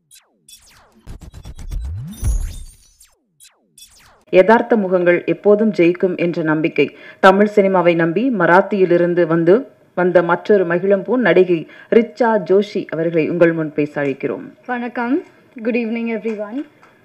யதார்த்த முகங்கள் எப்போதும் ஜெயிக்கும் என்ற நம்பிக்கை தமிழ் சினிமாவை நம்பி மராத்தியிலிருந்து வந்து வந்த மற்றொரு மகிழம்பூ நடிகை ரிச்சா ஜோஷி அவர்களை உங்கள் முன் பேச அழைக்கிறோம் Vanakkam. Good evening, everyone.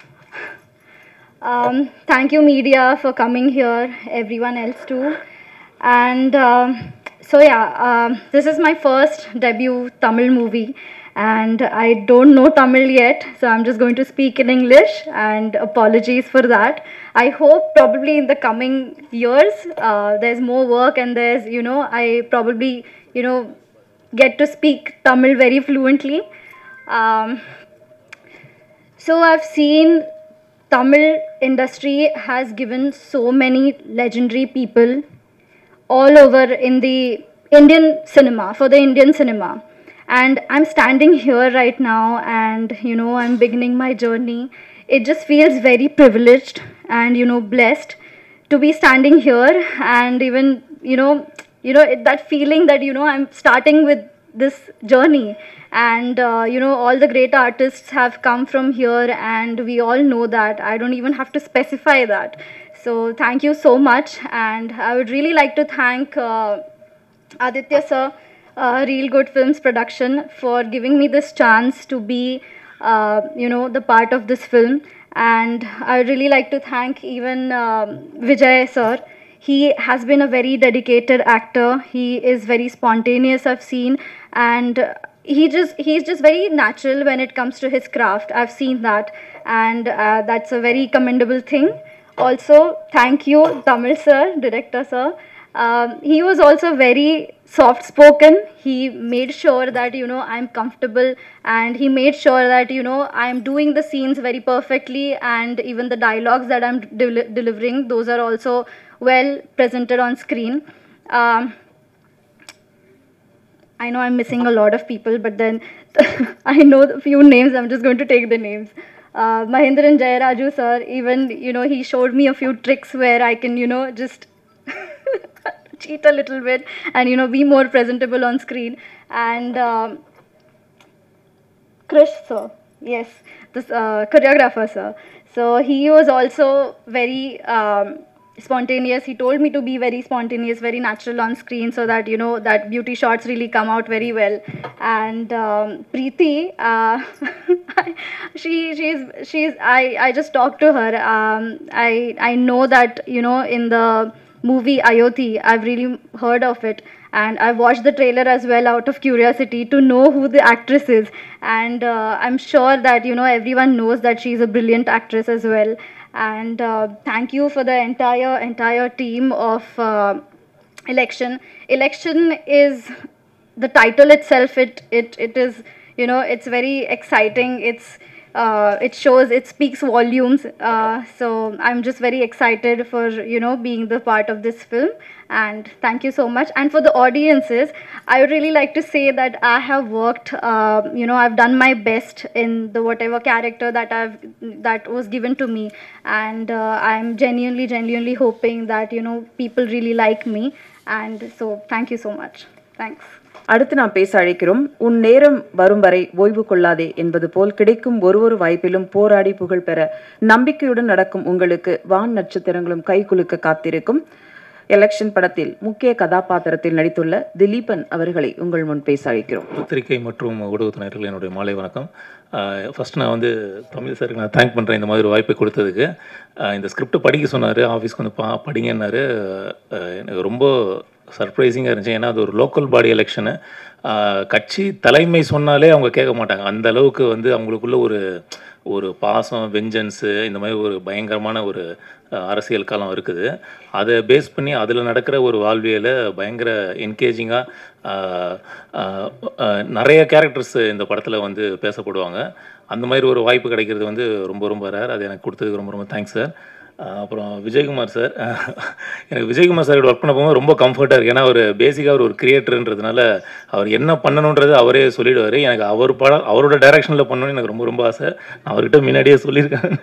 Um, thank you, media, for coming here, everyone else too. And um, so, yeah, um, this is my first debut Tamil movie, and I don't know Tamil yet, so I'm just going to speak in English, and apologies for that. I hope probably in the coming years uh, there's more work, and there's, you know, I probably, you know, get to speak Tamil very fluently. Um, so I've seen Tamil industry has given so many legendary people all over in the Indian cinema for the Indian cinema. And I'm standing here right now and you know I'm beginning my journey. It just feels very privileged and you know blessed to be standing here and even you know you know it- that feeling that you know I'm starting with this journey and uh, you know all the great artists have come from here and we all know that i don't even have to specify that so thank you so much and i would really like to thank uh, aditya sir uh, real good films production for giving me this chance to be uh, you know the part of this film and i would really like to thank even um, vijay sir he has been a very dedicated actor he is very spontaneous i've seen and uh, he just he's just very natural when it comes to his craft i've seen that and uh, that's a very commendable thing also thank you tamil sir director sir um, he was also very soft spoken he made sure that you know i'm comfortable and he made sure that you know i'm doing the scenes very perfectly and even the dialogues that i'm del- delivering those are also well presented on screen um, I know I'm missing a lot of people, but then I know a few names. I'm just going to take the names. Uh, Mahindran Jayaraju sir, even you know, he showed me a few tricks where I can you know just cheat a little bit and you know be more presentable on screen. And um, Krish sir, yes, this uh, choreographer sir. So he was also very um, spontaneous. He told me to be very spontaneous, very natural on screen, so that you know that beauty shots really come out very well. And um, Preeti, uh, she she's she's I I just talked to her. Um, I I know that you know in the movie Ayoti, I've really heard of it. And I've watched the trailer as well out of curiosity to know who the actress is. And uh, I'm sure that, you know, everyone knows that she's a brilliant actress as well. And uh, thank you for the entire, entire team of uh, election. Election is the title itself. It, it, it is, you know, it's very exciting. It's, uh, it shows it speaks volumes uh, so i'm just very excited for you know being the part of this film and thank you so much and for the audiences i would really like to say that i have worked uh, you know i've done my best in the whatever character that i've that was given to me and uh, i'm genuinely genuinely hoping that you know people really like me and so thank you so much thanks அடுத்து நாம் பேச அழைக்கிறோம் உன் நேரம் வரும் வரை ஓய்வு கொள்ளாதே என்பது போல் கிடைக்கும் ஒரு ஒரு வாய்ப்பிலும் போராடி புகழ் பெற நம்பிக்கையுடன் நடக்கும் உங்களுக்கு வான் நட்சத்திரங்களும் கைகுலுக்க காத்திருக்கும் எலெக்ஷன் படத்தில் முக்கிய கதாபாத்திரத்தில் நடித்துள்ள திலீபன் அவர்களை உங்கள் முன் பேச அழைக்கிறோம் பத்திரிகை மற்றும் ஊடகத்தினர்கள் என்னுடைய மாலை வணக்கம் ஃபஸ்ட் நான் வந்து தமிழ் சாருக்கு நான் தேங்க் பண்ணுறேன் இந்த மாதிரி ஒரு வாய்ப்பை கொடுத்ததுக்கு ஆஹ் இந்த ஸ்கிரிப்ட் படிக்க சொன்னார் ஆஃபீஸ்க்கு வந்து பா படிங்கன்னாரு ஆஹ் எனக்கு ரொம்ப சர்ப்ரைசிங்காக இருந்துச்சு ஏன்னா அது ஒரு லோக்கல் பாடி எலெக்ஷனு கட்சி தலைமை சொன்னாலே அவங்க கேட்க மாட்டாங்க அந்த அளவுக்கு வந்து அவங்களுக்குள்ள ஒரு ஒரு பாசம் வெஞ்சன்ஸு இந்த மாதிரி ஒரு பயங்கரமான ஒரு அஹ், அரசியல் காலம் இருக்குது அதை பேஸ் பண்ணி அதில் நடக்கிற ஒரு வாழ்வியலை பயங்கர என்கேஜிங்காக நிறைய கேரக்டர்ஸ் இந்த படத்தில் வந்து பேசப்படுவாங்க அந்த மாதிரி ஒரு வாய்ப்பு கிடைக்கிறது வந்து ரொம்ப ரொம்ப ரேர் அது எனக்கு கொடுத்ததுக்கு ரொம்ப ரொம்ப தேங்க்ஸ் சார் அப்புறம் விஜயகுமார் சார் எனக்கு விஜயகுமார் சார் ஒர்க் பண்ண போகும்போது ரொம்ப கம்ஃபர்ட்டாக இருக்குது ஏன்னா அவர் பேசிக்காக அவர் ஒரு கிரியேட்டர்ன்றதுனால அவர் என்ன பண்ணணுன்றது அவரே சொல்லிடுவார் எனக்கு அவர் படம் அவரோட டைரக்ஷனில் பண்ணணும்னு எனக்கு ரொம்ப ரொம்ப ஆசை நான் அவர்கிட்ட முன்னாடியே சொல்லியிருக்கேன்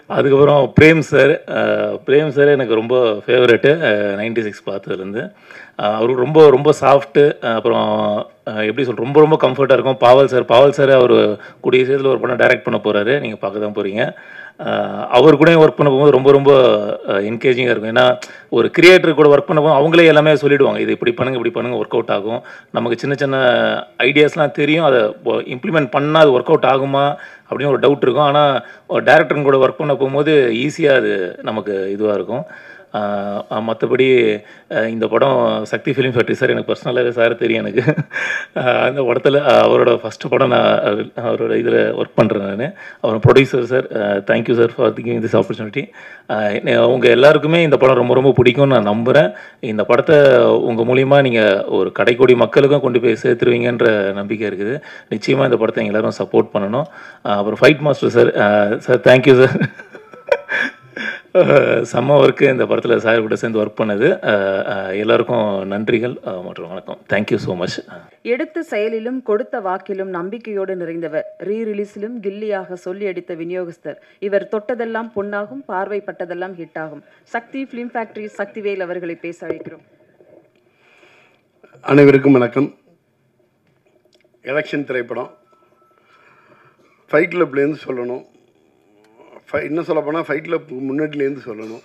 அதுக்கப்புறம் பிரேம் சார் பிரேம் சார் எனக்கு ரொம்ப ஃபேவரெட்டு நைன்டி சிக்ஸ் பார்த்ததுலேருந்து அவருக்கு ரொம்ப ரொம்ப சாஃப்ட்டு அப்புறம் அஹ், எப்படி சொல் ரொம்ப ரொம்ப கம்ஃபர்ட்டாக இருக்கும் பாவல் சார் பாவல் சார் அவர் கூடிய சீக்கிரத்தில் ஒரு படம் டைரக்ட் பண்ண போகிறாரு நீங்கள் பார்க்க தான் போகிறீங்க அவர் கூட ஒர்க் பண்ண போகும்போது ரொம்ப ரொம்ப என்கேஜிங்காக இருக்கும் ஏன்னா ஒரு கிரியேட்டர் கூட ஒர்க் பண்ண போது அவங்களே எல்லாமே சொல்லிடுவாங்க இது இப்படி பண்ணுங்க இப்படி பண்ணுங்க ஒர்க் அவுட் ஆகும் நமக்கு சின்ன சின்ன ஐடியாஸ்லாம் தெரியும் அதை இம்ப்ளிமெண்ட் பண்ணால் அது ஒர்க் அவுட் ஆகுமா அப்படின்னு ஒரு டவுட் இருக்கும் ஆனால் டேரக்டருங்க கூட ஒர்க் பண்ண போகும்போது ஈஸியாக அது நமக்கு இதுவாக இருக்கும் மற்றபடி இந்த படம் சக்தி ஃபிலிம் ஃபேக்ட்ரி சார் எனக்கு பர்சனலாகவே சார் தெரியும் எனக்கு அஹ் அந்த படத்தில் அவரோட ஃபஸ்ட்டு படம் நான் அவர்- அவரோட இதில் ஒர்க் பண்ணுறேன் நான் அவர் producer sir thank you sir for giving this opportunity உங்கள் எல்லாருக்குமே இந்த படம் ரொம்ப ரொம்ப பிடிக்கும்னு நான் நம்புகிறேன் இந்த படத்தை உங்கள் மூலியமாக நீங்கள் ஒரு கடைக்கோடி மக்களுக்கும் கொண்டு போய் சேர்த்துருவீங்கன்ற நம்பிக்கை இருக்குது நிச்சயமாக இந்த படத்தை எல்லாரும் சப்போர்ட் பண்ணணும் அஹ் அப்புறம் fight master sir sir thank you sir அஹ் செம்ம ஒர்க்கு இந்த படத்தில் சார் கூட சேர்ந்து ஒர்க் பண்ணது அஹ் அஹ் எல்லாருக்கும் நன்றிகள் அஹ் மற்றும் வணக்கம் தேங்க்யூ ஸோ மச் எடுத்த செயலிலும் கொடுத்த வாக்கிலும் நம்பிக்கையோடு நிறைந்தவர் ரீ ரிலீஸிலும் கில்லியாக சொல்லி அடித்த விநியோகஸ்தர் இவர் தொட்டதெல்லாம் பொன்னாகும் பார்வைப்பட்டதெல்லாம் ஹிட் ஆகும் சக்தி ஃபிலிம் ஃபேக்டரி சக்திவேல் அவர்களை பேச அழைக்கிறோம் அனைவருக்கும் வணக்கம் எலெக்ஷன் திரைப்படம் ஃபைட் கிளப்லேருந்து சொல்லணும் ஃபை இன்னும் சொல்லப்போனால் ஃபைட் கிளப் முன்னாடிலேருந்து சொல்லணும்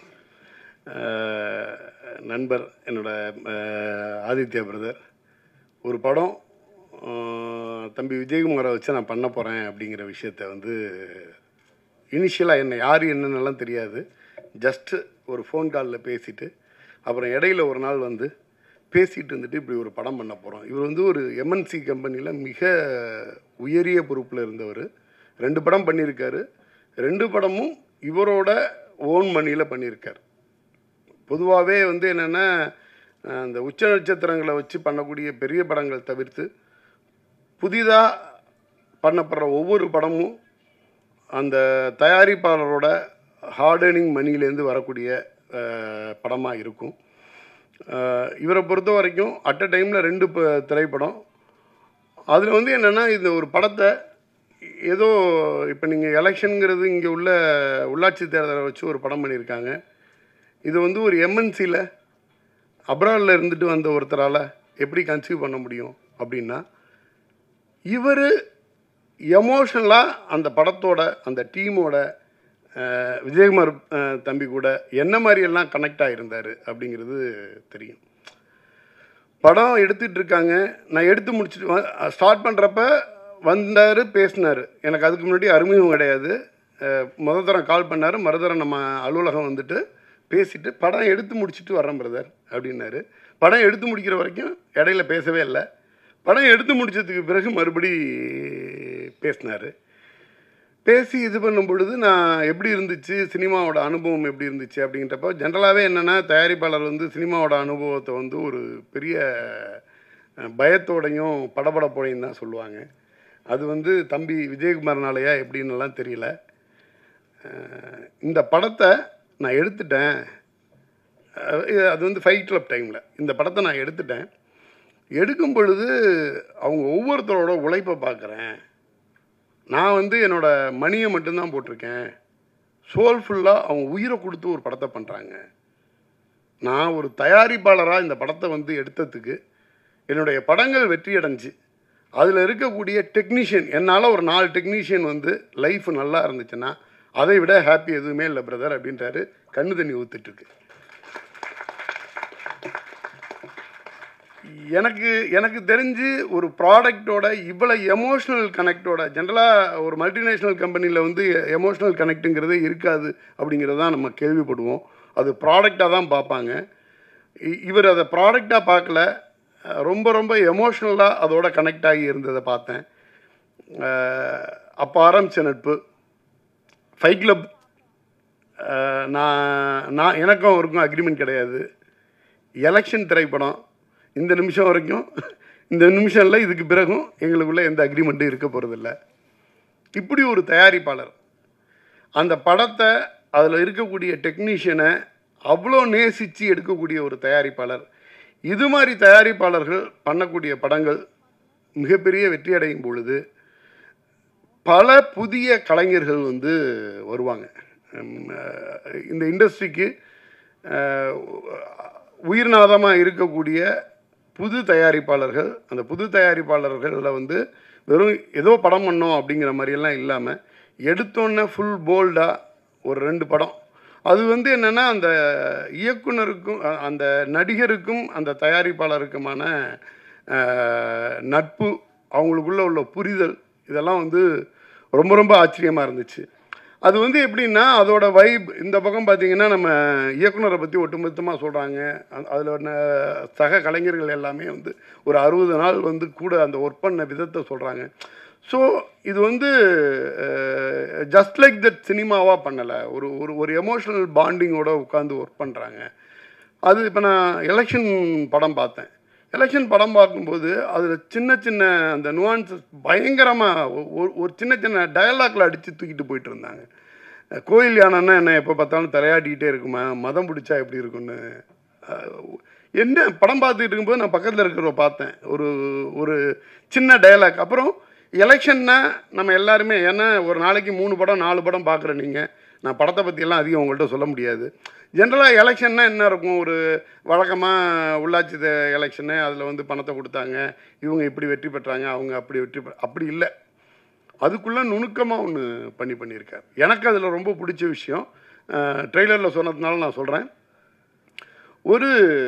அஹ், நண்பர் என்னோட அஹ், ஆதித்யா பிரதர் ஒரு படம் அஹ், தம்பி விஜயகுமாரை வச்சு நான் பண்ண போகிறேன் அப்படிங்கிற விஷயத்த வந்து இனிஷியலாக என்ன யார் என்னன்னெல்லாம் தெரியாது ஜஸ்ட்டு ஒரு ஃபோன் காலில் பேசிட்டு அப்புறம் இடையில ஒரு நாள் வந்து பேசிட்டு இருந்துட்டு இப்படி ஒரு படம் பண்ண போகிறோம் இவர் வந்து ஒரு எம்என்சி கம்பெனியில் மிக உயரிய பொறுப்பில் இருந்தவர் ரெண்டு படம் பண்ணியிருக்காரு ரெண்டு படமும் இவரோட ஓன் மணியில் பண்ணியிருக்கார் பொதுவாகவே வந்து என்னென்னா அந்த உச்ச நட்சத்திரங்களை வச்சு பண்ணக்கூடிய பெரிய படங்கள் தவிர்த்து புதிதாக பண்ணப்படுற ஒவ்வொரு படமும் அந்த தயாரிப்பாளரோட ஹார்டனிங் மணிலேருந்து வரக்கூடிய படமாக இருக்கும் அஹ், இவரை பொறுத்த வரைக்கும் அட் அ டைமில் ரெண்டு ப- திரைப்படம் அதில் வந்து என்னென்னா இந்த ஒரு படத்தை ஏதோ இப்போ நீங்கள் எலெக்ஷனுங்கிறது இங்கே உள்ள உள்ளாட்சி தேர்தலை வச்சு ஒரு படம் பண்ணியிருக்காங்க இது வந்து ஒரு எம்என்சியில் அப்ராடில் இருந்துட்டு வந்த ஒருத்தரால் எப்படி கன்சீவ் பண்ண முடியும் அப்படின்னா இவர் எமோஷனலாக அந்த படத்தோட அந்த டீமோட அஹ், விஜயகுமார் அஹ், தம்பி கூட என்ன மாதிரியெல்லாம் கனெக்ட் ஆகியிருந்தார் அப்படிங்கிறது தெரியும் படம் எடுத்துட்டு இருக்காங்க நான் எடுத்து முடிச்சுட்டு ஸ்டார்ட் பண்ணுறப்ப வந்தார் பேசினார் எனக்கு அதுக்கு முன்னாடி அறிமுகம் கிடையாது அஹ், முத தரம் கால் பண்ணார் மறுதரம் நம்ம அலுவலகம் வந்துட்டு பேசிட்டு படம் எடுத்து முடிச்சுட்டு வரேன் பிரதர் அப்படின்னாரு படம் எடுத்து முடிக்கிற வரைக்கும் இடையில பேசவே இல்லை படம் எடுத்து முடிச்சதுக்கு பிறகு மறுபடி பேசினார் பேசி இது பண்ணும் பொழுது நான் எப்படி இருந்துச்சு சினிமாவோட அனுபவம் எப்படி இருந்துச்சு அப்படின்றப்ப ஜென்ரலாகவே என்னென்னா தயாரிப்பாளர் வந்து சினிமாவோட அனுபவத்தை வந்து ஒரு பெரிய அஹ், பயத்தோடையும் படபடப்போடையும் தான் சொல்லுவாங்க அது வந்து தம்பி விஜயகுமார்னாலயா எப்படின்னுலாம் தெரியல அஹ், இந்த படத்தை நான் எடுத்துட்டேன் அஹ், இது- அது வந்து ஃபைட் கிளப் டைமில் இந்த படத்தை நான் எடுத்துட்டேன் எடுக்கும் பொழுது அவங்க ஒவ்வொருத்தரோட உழைப்பை பார்க்குறேன் நான் வந்து என்னோட மணியை மட்டும்தான் போட்டிருக்கேன் சோல்ஃபுல்லாக அவங்க உயிரை கொடுத்து ஒரு படத்தை பண்ணுறாங்க நான் ஒரு தயாரிப்பாளராக இந்த படத்தை வந்து எடுத்ததுக்கு என்னுடைய படங்கள் வெற்றி அடைஞ்சு அதில் இருக்கக்கூடிய டெக்னீஷியன் என்னால் ஒரு நாலு டெக்னீஷியன் வந்து லைஃப் நல்லா இருந்துச்சுன்னா அதை விட ஹாப்பி எதுவுமே இல்லை பிரதர் அப்படின்றாரு கண்ணு தண்ணி ஊத்துட்ருக்கு எனக்கு எனக்கு தெரிஞ்சு ஒரு ப்ராடக்டோட இவ்வளோ எமோஷ்னல் கனெக்டோட ஜென்ரலாக ஒரு மல்டிநேஷ்னல் கம்பெனியில் வந்து எமோஷ்னல் கனெக்ட்டுங்கிறது இருக்காது அப்படிங்கிறது தான் நம்ம கேள்விப்படுவோம் அது ப்ராடக்டாக தான் பார்ப்பாங்க இ- இவர் அதை ப்ராடக்டாக பார்க்கல அஹ் ரொம்ப ரொம்ப எமோஷ்னலாக அதோட கனெக்ட் ஆகி இருந்ததை பார்த்தேன் அஹ் அப்போ ஆரம்பித்த நட்பு ஃபைட் கிளப் நான் நான் எனக்கும் அவருக்கும் அக்ரிமெண்ட் கிடையாது எலெக்ஷன் திரைப்படம் இந்த நிமிஷம் வரைக்கும் இந்த நிமிஷம் இல்லை இதுக்கு பிறகும் எங்களுக்குள்ள எந்த அக்ரிமெண்ட்டும் இருக்க போகிறதில்ல இப்படி ஒரு தயாரிப்பாளர் அந்த படத்தை அதில் இருக்கக்கூடிய டெக்னீஷியனை அவ்வளோ நேசித்து எடுக்கக்கூடிய ஒரு தயாரிப்பாளர் இது மாதிரி தயாரிப்பாளர்கள் பண்ணக்கூடிய படங்கள் மிகப்பெரிய வெற்றி அடையும் பொழுது பல புதிய கலைஞர்கள் வந்து வருவாங்க உம், அஹ், இந்த இண்டஸ்ட்ரிக்கு உயிர்நாதமாக இருக்கக்கூடிய புது தயாரிப்பாளர்கள் அந்த புது தயாரிப்பாளர்களில் வந்து வெறும் ஏதோ படம் பண்ணோம் அப்படிங்கிற மாதிரியெல்லாம் இல்லாமல் எடுத்தோன்னே ஃபுல் போல்டாக ஒரு ரெண்டு படம் அது வந்து என்னென்னா அந்த இயக்குனருக்கும் அ- அந்த நடிகருக்கும் அந்த தயாரிப்பாளருக்குமான அஹ், நட்பு அவங்களுக்குள்ள உள்ள புரிதல் இதெல்லாம் வந்து ரொம்ப ரொம்ப ஆச்சரியமாக இருந்துச்சு அது வந்து எப்படின்னா அதோட வைப் இந்த பக்கம் பார்த்தீங்கன்னா நம்ம இயக்குனரை பற்றி ஒட்டுமொத்தமாக சொல்கிறாங்க அதில் சக கலைஞர்கள் எல்லாமே வந்து ஒரு அறுபது நாள் வந்து கூட அந்த ஒர்க் பண்ண விதத்தை சொல்கிறாங்க ஸோ இது வந்து ஜஸ்ட் லைக் தட் சினிமாவாக பண்ணலை ஒரு ஒரு ஒரு எமோஷனல் பாண்டிங்கோட உட்காந்து ஒர்க் பண்ணுறாங்க அது இப்போ நான் எலெக்ஷன் படம் பார்த்தேன் எலெக்ஷன் படம் பார்க்கும்போது அதில் சின்ன சின்ன அந்த நுவான்சஸ் பயங்கரமாக ஒரு சின்ன சின்ன டயலாக்ல அடித்து தூக்கிட்டு போயிட்டு இருந்தாங்க அஹ் கோயில் யானைன்னா என்ன எப்போ பார்த்தாலும் தலையாட்டிக்கிட்டே இருக்குமா மதம் பிடிச்சா எப்படி இருக்கும்னு அஹ் என்ன படம் பார்த்துட்டு இருக்கும்போது நான் பக்கத்தில் இருக்கிறவ பார்த்தேன் ஒரு ஒரு சின்ன டயலாக் அப்புறம் எலெக்ஷன்னா நம்ம எல்லாருமே ஏன்னா ஒரு நாளைக்கு மூணு படம் நாலு படம் பார்க்குற நீங்கள் நான் படத்தை பற்றியெல்லாம் அதிகம் உங்கள்கிட்ட சொல்ல முடியாது ஜென்ரலாக எலெக்ஷன்னா என்ன இருக்கும் ஒரு வழக்கமாக உள்ளாட்சி எலெக்ஷனு அதில் வந்து பணத்தை கொடுத்தாங்க இவங்க இப்படி வெற்றி பெற்றாங்க அவங்க அப்படி வெற்றி பெ அப்படி இல்லை அதுக்குள்ளே நுணுக்கமாக ஒன்று பண்ணி பண்ணியிருக்கார் எனக்கு அதில் ரொம்ப பிடிச்ச விஷயம் ட்ரெய்லரில் சொன்னதுனால நான் சொல்கிறேன் ஒரு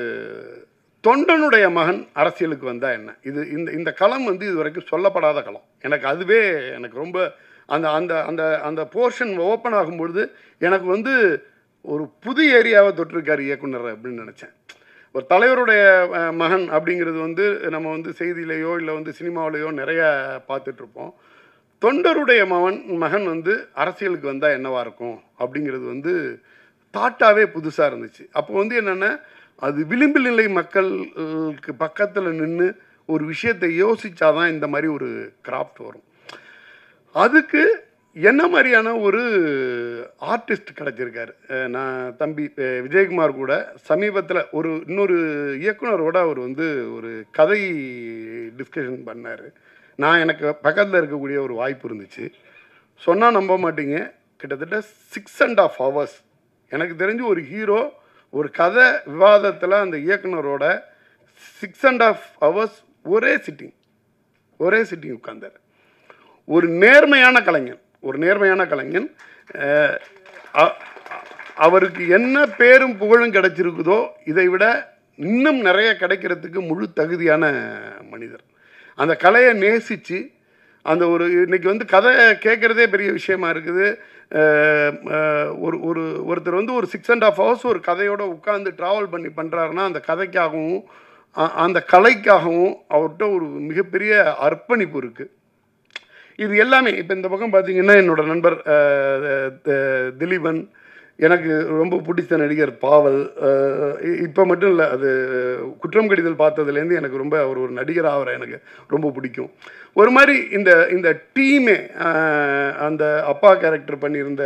தொண்டனுடைய மகன் அரசியலுக்கு வந்தா என்ன இது இந்த இந்த களம் வந்து இது வரைக்கும் சொல்லப்படாத களம் எனக்கு அதுவே எனக்கு ரொம்ப அந்த அந்த அந்த அந்த போர்ஷன் ஓப்பன் ஆகும்பொழுது எனக்கு வந்து ஒரு புது ஏரியாவை தொட்டிருக்கார் இயக்குனர் அப்படின்னு நினச்சேன் ஒரு தலைவருடைய அஹ், மகன் அப்படிங்கிறது வந்து நம்ம வந்து செய்தியிலையோ இல்லை வந்து சினிமாவிலையோ நிறைய பார்த்துட்ருப்போம் தொண்டருடைய மகன் மகன் வந்து அரசியலுக்கு வந்தால் என்னவா இருக்கும் அப்படிங்கிறது வந்து தாட்டாவே புதுசாக இருந்துச்சு அப்போ வந்து என்னென்னா அது விளிம்பு நிலை மக்களுக்கு பக்கத்தில் நின்று ஒரு விஷயத்தை யோசிச்சாதான் இந்த மாதிரி ஒரு கிராஃப்ட் வரும் அதுக்கு என்ன மாதிரியான ஒரு ஆர்டிஸ்ட் கிடச்சிருக்காரு அஹ் நான் தம்பி அஹ் விஜயகுமார் கூட சமீபத்தில் ஒரு இன்னொரு இயக்குனரோட அவர் வந்து ஒரு கதை டிஸ்கஷன் பண்ணார் நான் எனக்கு பக்கத்தில் இருக்கக்கூடிய ஒரு வாய்ப்பு இருந்துச்சு சொன்னால் நம்ப மாட்டீங்க கிட்டத்தட்ட சிக்ஸ் அண்ட் ஆஃப் ஹவர்ஸ் எனக்கு தெரிஞ்சு ஒரு ஹீரோ ஒரு கதை விவாதத்தில் அந்த இயக்குனரோட சிக்ஸ் அண்ட் ஆஃப் ஹவர்ஸ் ஒரே சிட்டிங் ஒரே சிட்டிங் உட்கார்ந்தார் ஒரு நேர்மையான கலைஞன் ஒரு நேர்மையான கலைஞன் அஹ், அ- அவருக்கு என்ன பேரும் புகழும் கிடைச்சிருக்குதோ இதை விட இன்னும் நிறைய கிடைக்கிறதுக்கு முழு தகுதியான மனிதர் அந்த கலையை நேசித்து அந்த ஒரு இன்னைக்கு வந்து கதை கேட்குறதே பெரிய விஷயமா இருக்குது அஹ், அஹ், ஒரு ஒரு ஒருத்தர் வந்து ஒரு சிக்ஸ் அண்ட் ஆஃப் ஹவர்ஸ் ஒரு கதையோட உட்காந்து ட்ராவல் பண்ணி பண்ணுறாருன்னா அந்த கதைக்காகவும் அ- அந்த கலைக்காகவும் அவர்கிட்ட ஒரு மிகப்பெரிய அர்ப்பணிப்பு இருக்குது இது எல்லாமே இப்போ இந்த பக்கம் பார்த்தீங்கன்னா என்னோட நண்பர் அஹ், அஹ், திலீபன் எனக்கு ரொம்ப பிடிச்ச நடிகர் பாவல் இப்போ மட்டும் இல்லை அது குற்றம் கடிதல் பார்த்ததுலேருந்து எனக்கு ரொம்ப அவர் ஒரு நடிகர் ஆகிற எனக்கு ரொம்ப பிடிக்கும் ஒரு மாதிரி இந்த இந்த டீமே அந்த அப்பா கேரக்டர் பண்ணியிருந்த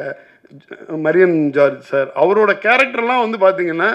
மரியன் ஜார்ஜ் சார் அவரோட கேரக்டர்லாம் வந்து பார்த்தீங்கன்னா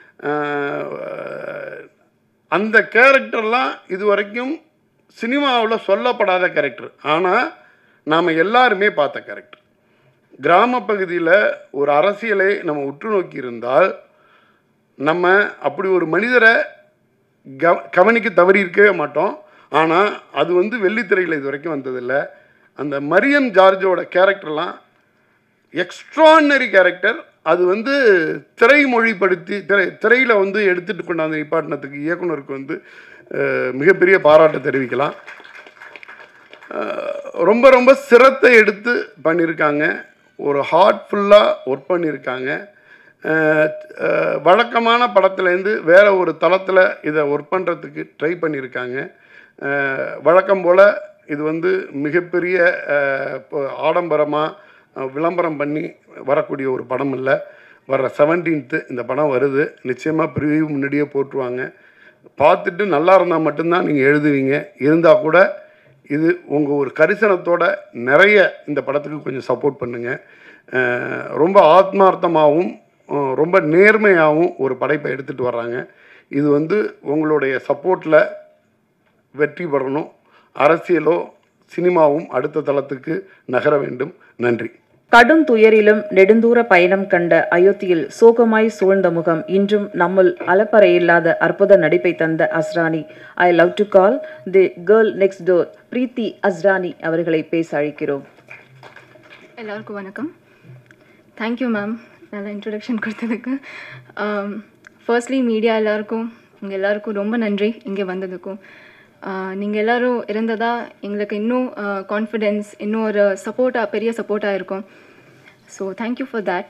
அஹ், அந்த கேரக்டர்லாம் இது வரைக்கும் சினிமாவில் சொல்லப்படாத கேரக்டர் ஆனால் நாம் எல்லாருமே பார்த்த கேரக்டர் கிராம பகுதியில் ஒரு அரசியலை நம்ம உற்று நோக்கி இருந்தால் நம்ம அப்படி ஒரு மனிதரை கவ கவனிக்க தவறி இருக்கவே மாட்டோம் ஆனால் அது வந்து வெள்ளித்திரையில் இது வரைக்கும் வந்ததில்லை அந்த மரியம் ஜார்ஜோட கேரக்டர்லாம் எக்ஸ்ட்ரானரி கேரக்டர் அது வந்து திரைமொழிப்படுத்தி திரை திரையில் வந்து எடுத்துகிட்டு கொண்டாந்து நிப்பாட்டினத்துக்கு இயக்குனருக்கு வந்து அஹ், மிகப்பெரிய பாராட்டை தெரிவிக்கலாம் அஹ், ரொம்ப ரொம்ப சிரத்தை எடுத்து பண்ணியிருக்காங்க ஒரு ஹார்ட்ஃபுல்லாக ஒர்க் பண்ணியிருக்காங்க அஹ், அஹ், வழக்கமான படத்துலேருந்து வேற ஒரு தளத்தில் இதை ஒர்க் பண்ணுறதுக்கு ட்ரை பண்ணியிருக்காங்க அஹ், வழக்கம் போல் இது வந்து மிகப்பெரிய ஆடம்பரமாக விளம்பரம் பண்ணி வரக்கூடிய ஒரு படம் இல்லை வர்ற செவன்டீன்த்து இந்த படம் வருது நிச்சயமாக ப்ரிவியூ முன்னாடியே போட்டுருவாங்க பார்த்துட்டு நல்லா இருந்தால் மட்டும்தான் நீங்கள் எழுதுவீங்க இருந்தால் கூட இது உங்கள் ஒரு கரிசனத்தோட நிறைய இந்த படத்துக்கு கொஞ்சம் சப்போர்ட் பண்ணுங்கள் அஹ் ரொம்ப ஆத்மார்த்தமாகவும் அஹ் ரொம்ப நேர்மையாகவும் ஒரு படைப்பை எடுத்துகிட்டு வர்றாங்க இது வந்து உங்களுடைய சப்போர்ட்டில் வெற்றி பெறணும் அரசியலோ சினிமாவும் அடுத்த தளத்துக்கு நகர வேண்டும் நன்றி கடும் துயரிலும் நெடுந்தூர பயணம் கண்ட அயோத்தியில் சோகமாய் சூழ்ந்த முகம் இன்றும் நம்முள் அலப்பறையில்லாத அற்புத நடிப்பை தந்த Asrani I love to call the girl next door Preethi Asrani அவர்களை பேச அழைக்கிறோம் எல்லாருக்கும் வணக்கம் தேங்க்யூ மேம் நல்ல இன்ட்ரடக்ஷன் கொடுத்ததுக்கு ஃபர்ஸ்ட்லி மீடியா எல்லாருக்கும் உங்கள் எல்லாருக்கும் ரொம்ப நன்றி இங்கே வந்ததுக்கும் நீங்கள் எல்லோரும் இருந்ததா எங்களுக்கு இன்னும் கான்ஃபிடென்ஸ் இன்னும் ஒரு சப்போர்ட்டாக பெரிய சப்போர்ட்டாக இருக்கும் so thank you for that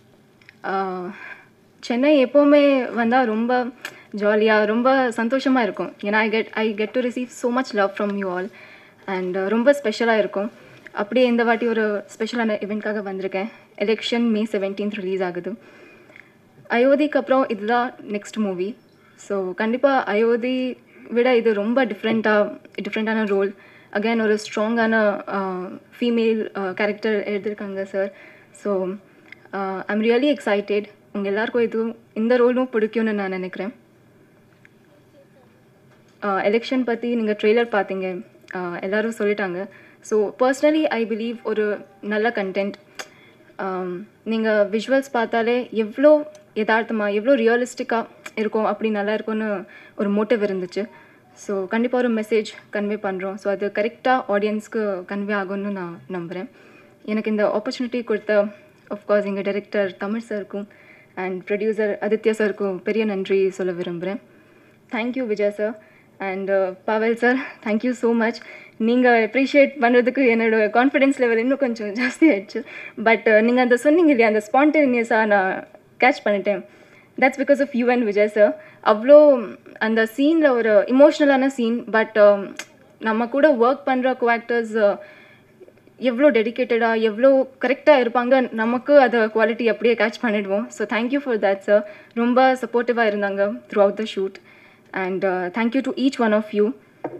Chennai எப்போவுமே வந்தால் ரொம்ப ஜாலியாக ரொம்ப சந்தோஷமாக இருக்கும் ஏன்னா I get I get to receive so much love from you all and ரொம்ப ஸ்பெஷலாக இருக்கும் அப்படியே இந்த வாட்டி ஒரு ஸ்பெஷலான இவெண்ட்காக வந்திருக்கேன் எலெக்ஷன் மே செவன்டீன்த் ரிலீஸ் ஆகுது அயோத்திக்கு அப்புறம் இதுதான் நெக்ஸ்ட் மூவி ஸோ கண்டிப்பாக அயோத்தி விட இது ரொம்ப டிஃப்ரெண்ட்டாக டிஃப்ரெண்ட்டான ரோல் அகைன் ஒரு ஸ்ட்ராங்கான ஃபீமேல் கேரக்டர் எழுதியிருக்காங்க sir so I'm really excited உங்கள் எல்லாருக்கும் இதுவும் இந்த ரோலும் பிடிக்கும்னு நான் நினைக்கிறேன் எலெக்ஷன் பற்றி நீங்கள் ட்ரெய்லர் பார்த்தீங்க எல்லோரும் சொல்லிட்டாங்க ஸோ பர்சனலி ஐ பிலீவ் ஒரு நல்ல கண்டென்ட் நீங்கள் விஷுவல்ஸ் பார்த்தாலே எவ்வளோ யதார்த்தமாக எவ்வளோ ரியலிஸ்டிக்காக இருக்கும் அப்படி நல்லா இருக்கும்னு ஒரு மோட்டிவ் இருந்துச்சு ஸோ கண்டிப்பாக ஒரு மெசேஜ் கன்வே பண்ணுறோம் ஸோ அது கரெக்டாக ஆடியன்ஸ்க்கு கன்வே ஆகும்னு நான் நம்புகிறேன் எனக்கு இந்த ஆப்பர்ச்சுனிட்டி கொடுத்த ஆஃப்கோர்ஸ் எங்கள் டைரக்டர் தமிழ் சாருக்கும் அண்ட் ப்ரொடியூசர் ஆதித்யா சாருக்கும் பெரிய நன்றி சொல்ல விரும்புகிறேன் thank you Vijay sir and Pavel sir thank you so much நீங்கள் அப்ரிஷியேட் பண்ணுறதுக்கு என்னோடய கான்ஃபிடென்ஸ் லெவல் இன்னும் கொஞ்சம் ஜாஸ்தி ஆயிடுச்சு பட் நீங்கள் அந்த சொன்னீங்க இல்லையா அந்த ஸ்பான்டேனியஸாக நான் கேட்ச் பண்ணிட்டேன் that's because of you and Vijay sir அவ்வளோ அந்த சீனில் ஒரு இமோஷ்னலான சீன் பட் நம்ம கூட ஒர்க் பண்ணுற கோ ஆக்டர்ஸ் எவ்வளோ டெடிக்கேட்டடாக எவ்வளோ கரெக்டாக இருப்பாங்க நமக்கு அதை குவாலிட்டி அப்படியே கேட்ச் பண்ணிடுவோம் so thank you for that sir ரொம்ப சப்போர்ட்டிவாக இருந்தாங்க throughout the shoot and thank you to each one of you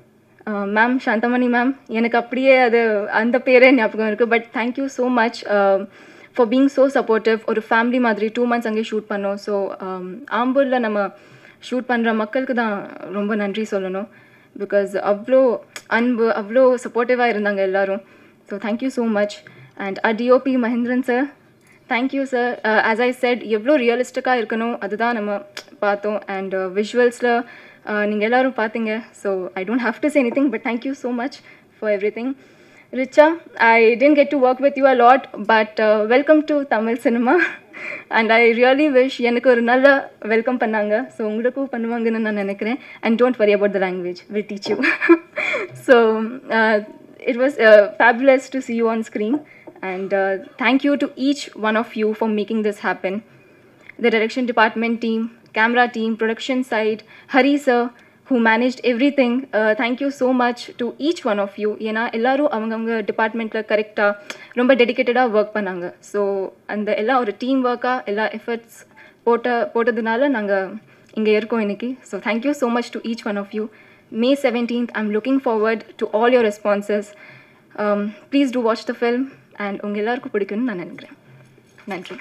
ma'am Shanthamani ma'am எனக்கு அப்படியே அது அந்த பேரே ஞாபகம் இருக்குது but thank you so much for being so supportive ஒரு ஃபேமிலி மாதிரி டூ மந்த்ஸ் அங்கேயே ஷூட் பண்ணோம் ஸோ ஆம்பூரில் நம்ம ஷூட் பண்ணுற மக்களுக்கு தான் ரொம்ப நன்றி சொல்லணும் பிகாஸ் அவ்வளோ அன்பு அவ்வளோ சப்போர்ட்டிவாக இருந்தாங்க எல்லோரும் so thank you so much and DOP Mahendran sir thank you sir as I said எவ்வளோ ரியலிஸ்டிக்காக இருக்கணும் அதுதான் நம்ம பார்த்தோம் அண்ட் விஷுவல்ஸில் நீங்கள் எல்லோரும் பார்த்தீங்க so I don't have to say anything but thank you so much for everything Richa I didn't get to work with you a lot but welcome to Tamil cinema and I really wish எனக்கு ஒரு நல்ல welcome பண்ணாங்க so உங்களுக்கும் பண்ணுவாங்கன்னு நான் நினைக்கிறேன் and don't worry about the language will teach you so it was uh, fabulous to see you on screen and uh, thank you to each one of you for making this happen the direction department team camera team production side hari sir who managed everything uh, thank you so much to each one of you ஏன்னா எல்லாரும் அவங்கவுங்க டிபார்ட்மெண்ட்டில் கரெக்டாக ரொம்ப டெடிக்கேட்டடாக work பண்ணாங்க so அந்த எல்லா ஒரு டீம் ஒர்க்காக எல்லா எஃபர்ட்ஸ் போட்ட போட்டதுனால நாங்கள் இங்கே இருக்கோம் இன்னைக்கு so thank you so much to each one of you May 17th, I'm looking forward to all your responses. Um, please do watch the film and உங்கள் எல்லாருக்கும் பிடிக்கும்னு நான் நினைக்கிறேன் நன்றி